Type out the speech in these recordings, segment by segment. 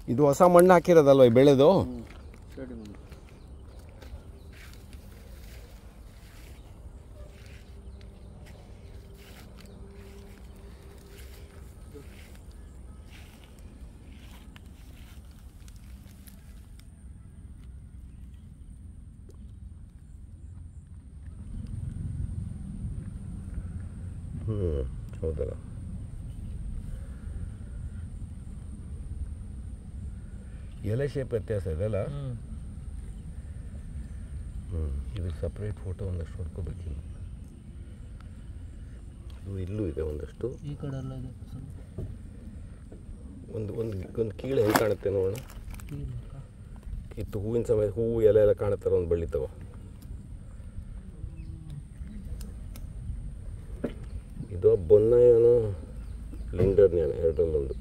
ಇದು ಹೊಸ ಮಣ್ಣು ಹಾಕಿರೋದಲ್ವ ಈ ಬೆಳೆದು ಶೇಡಿ ಮಣ್ಣು ಹ್ಞೂ ಹೌದಲ್ಲ ಎಲೆ ಶೇಪ್ ವ್ಯತ್ಯಾಸ ಇದೆಲ್ಲ ಹ್ಞೂ ಹ್ಞೂ ಇದು ಸಪ್ರೇಟ್ ಫೋಟೋ ಒಂದಷ್ಟು ಹೊಡ್ಕೋಬೇಕು ಇನ್ನು. ಇದು ಇಲ್ಲೂ ಇದೆ ಒಂದಷ್ಟು ಈ ಕಡೆ ಎಲ್ಲ ಇದೆ ಸ್ವಲ್ಪ ಒಂದು ಒಂದು ಒಂದು ಕೀಳೆ ಹೆಂಗೆ ಕಾಣುತ್ತೆ ನೋಡೋಣ ಕೀಲಕ್ಕ ಕಿತ್ತು ಹೂವಿನ ಸಮಯ ಹೂವು ಎಲೆ ಎಲ್ಲ ಕಾಣುತ್ತಾರೆ ಒಂದು ಬಳ್ಳಿ ತಗೋ ಇದು ಬೊನ್ನಯನ ಲಿಂಡರ್ನ್ಯಾನ ಎರಡರಲ್ಲೊಂದು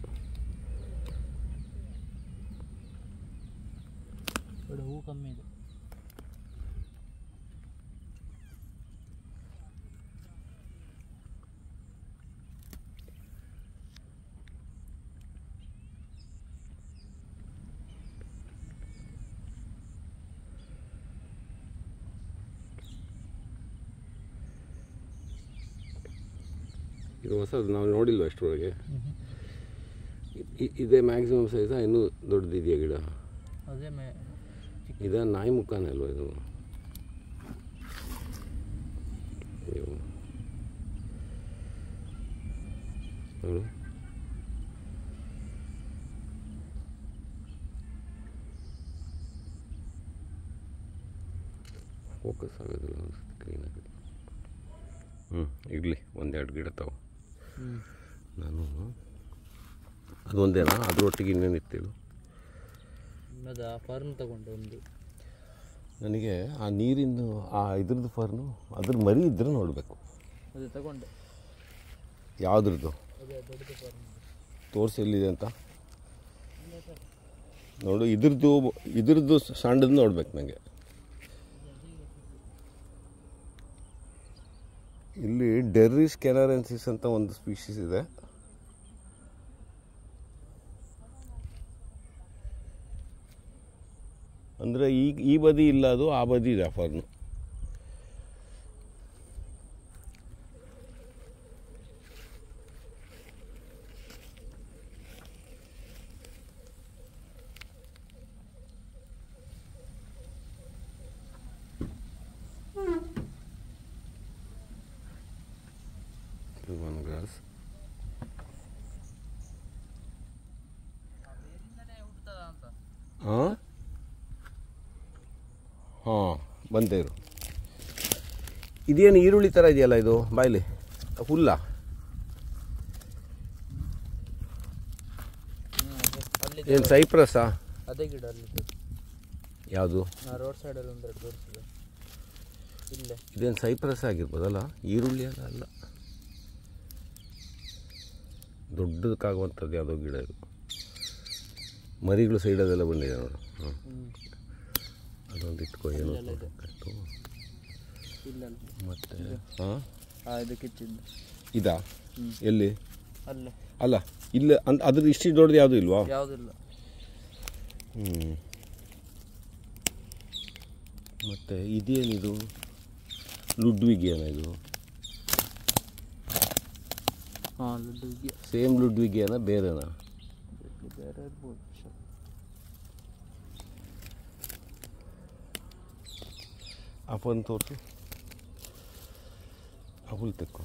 ಕಡೆ ಹೂ ಕಮ್ಮಿ ಇದೆ ಇದು ಹೊಸದು ನಾವು ನೋಡಿಲ್ವ ಅಷ್ಟರೊಳಗೆ ಇ- ಇದೇ ಮ್ಯಾಕ್ಸಿಮಮ್ ಸೈಜಾ ಇನ್ನೂ ದೊಡ್ಡದಿದೆಯಾ ಗಿಡ ಅದೇ ಮೇ ಇದ ನಾಯಿ ಮುಖಾನೇ ಅಲ್ವಾ ಇದು ಅಯ್ಯೋ. ನೋಡು ಫೋಕಸ್ ಆಗೋದಿಲ್ಲ ಅನ್ಸುತ್ತೆ ಕ್ಲೀನಾಗಿ ಹ್ಞೂ ಇರಲಿ ಒಂದೆರಡು ಗಿಡ ತಾವು ಹ್ಞೂ ನಾನು ಅದೊಂದೇನಾ ಅದರೊಟ್ಟಿಗೆ ಇನ್ನೇನಿತ್ತು ಹೇಳು ಅದು ಆ ಫಾರ್ಮ್ ತಗೊಂಡೆ ಒಂದು ನನಗೆ ಆ ನೀರಿಂದು ಆ ಇದ್ರದ್ದು ಫರ್ನು ಅದ್ರ ಮರಿ ಇದ್ರೆ ನೋಡಬೇಕು ಅದು ತಗೊಂಡೆ ಯಾವುದ್ರದ್ದು ಅದೇ ದೊಡ್ಡದು ಫಾರ್ಮ್ ತೋರಿಸಿ ಎಲ್ಲಿದೆ ಅಂತ ನೋಡು ಇದ್ರದ್ದು ಇದ್ರದ್ದು ಸಣ್ಣದು ನೋಡ್ಬೇಕು ನನಗೆ ಇಲ್ಲಿ ಡೆರ್ರಿಸ್ ಕೆನಾರೆನ್ಸಿಸ್ ಅಂತ ಒಂದು ಸ್ಪೀಶೀಸ್ ಇದೆ ಅಂದರೆ ಈಗ ಈ ಬದಿ ಇಲ್ಲ ಅದು ಆ ಬದಿ ಇದೆ ಫರ್ನು ಒನ್ ಗ್ರಾಸ್ ಅಂತ ಹಾಂ ಹಾಂ ಬಂದೇರು ಇದೇನು ಈರುಳ್ಳಿ ಥರ ಇದೆಯಲ್ಲ ಇದು ಬಾಯ್ಲಿ ಹುಲ್ಲ ಅಲ್ಲಿ ಏನು ಸೈಪ್ರಸ್ಸಾ ಅದೇ ಗಿಡ ಅಲ್ಲಿ ಯಾವುದು ನಾ ರೋಡ್ ಸೈಡಲ್ಲಿ ಒಂದೆರಡು ತೋರಿಸಿದೆ ಇಲ್ಲೇ ಇದೇನು ಸೈಪ್ರಸ್ ಆಗಿರ್ಬೋದಲ್ಲ ಈರುಳ್ಳಿ ಅಲ್ಲ ಅಲ್ಲ ದೊಡ್ಡದಕ್ಕಾಗುವಂಥದ್ದು ಯಾವುದೋ ಗಿಡ ಇದು ಮರಿಗಳು ಸೈಡದೆಲ್ಲ ಬಂದಿದೆ ನೋಡು ಹಾಂ ಹ್ಞೂ ಅದೊಂದು ಇಟ್ಕೋ ಏನೋ ಇಲ್ಲೆಲ್ಲ ಇದೆ. ತೋರ್ಸ್ಬೇಕಾಯ್ತು. ಇಲ್ಲಲ್ಲ ಮತ್ತೆ ಹಾಂ ಆ ಇದಕ್ಕೆ ಇಚ್ಚಿದ್ದು ಇದಾ ಹ್ಮ್. ಎಲ್ಲಿ ಅಲ್ಲೇ ಅಲ್ಲ ಇಲ್ಲ ಅಂತ ಅದ್ರ ಇಷ್ಟು ದೊಡ್ಡದು ಯಾವುದು ಇಲ್ವಾ ಯಾವುದಿಲ್ಲ ಹ್ಞೂ ಮತ್ತು ಇದೇನಿದು ಲುಡ್ವಿಗಿಯನ ಇದು ಹಾಂ ಲಡ್ಡುಗೆ ಸೇಮ್ ಲುಡ್ವಿಗಿಯನ ಬೇರೆನಾ ಬೇರೆ ಇರ್ಬೋದು ಶ- ಆ ಫೋನ್ ತೋರಿಸು ಆ ಹುಲ್ ತೆಕ್ಕೋ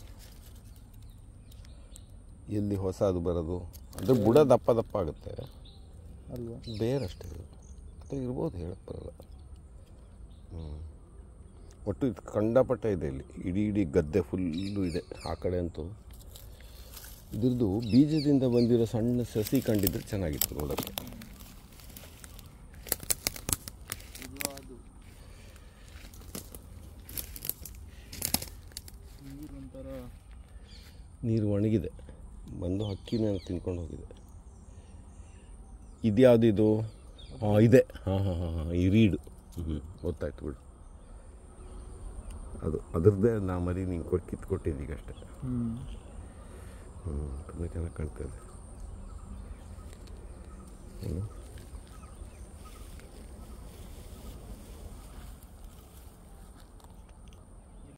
ಎಲ್ಲಿ ಹೊಸ ಅದು ಬರೋದು ಅದ್ರ ಬುಡ ದಪ್ಪ ದಪ್ಪ ಆಗುತ್ತೆ ಅಲ್ವಾ ಬೇರಷ್ಟೇ ಇದು ಅದು ಇರ್ಬೋದು ಹೇಳಕ್ಕೆ ಬರಲ್ಲ ಹ್ಞೂ ಒಟ್ಟು ಇದು ಕಂಡಪಟ್ಟ ಇದೆ ಇಲ್ಲಿ ಇಡೀ ಇಡೀ ಗದ್ದೆ ಫುಲ್ಲು ಇದೆ ಆ ಕಡೆ ಅಂತೂ ಇದ್ರದ್ದು ಬೀಜದಿಂದ ಬಂದಿರೋ ಸಣ್ಣ ಸಸಿ ಕಂಡಿದ್ರೆ ಚೆನ್ನಾಗಿತ್ತು ನೋಡೋಕ್ಕೆ ಇದು ಅದು ನೀರು ಒಂಥರ ನೀರು ಒಣಗಿದೆ ಬಂದು ಹಕ್ಕಿನ ತಿನ್ಕೊಂಡು ಹೋಗಿದೆ ಇದ್ಯಾವುದು ಇದು ಹಾಂ ಇದೆ ಹಾಂ ಹಾಂ ಹಾಂ ಹಾಂ ಈ ರೀಡು ಹ್ಞೂ ಗೊತ್ತಾಯ್ತು ಬಿಡು ಅದು ಅದ್ರದ್ದೇ ನಾ ಮರಿ ನಿಂಗೆ ಕೊಟ್ಟು ಕಿತ್ಕೊಟ್ಟಿದ್ದೀಗ ಅಷ್ಟೇ ಹ್ಞೂ ಹ್ಞೂ ತುಂಬ ಚೆನ್ನಾಗಿ ಕಾಣ್ತದೆ ಏನು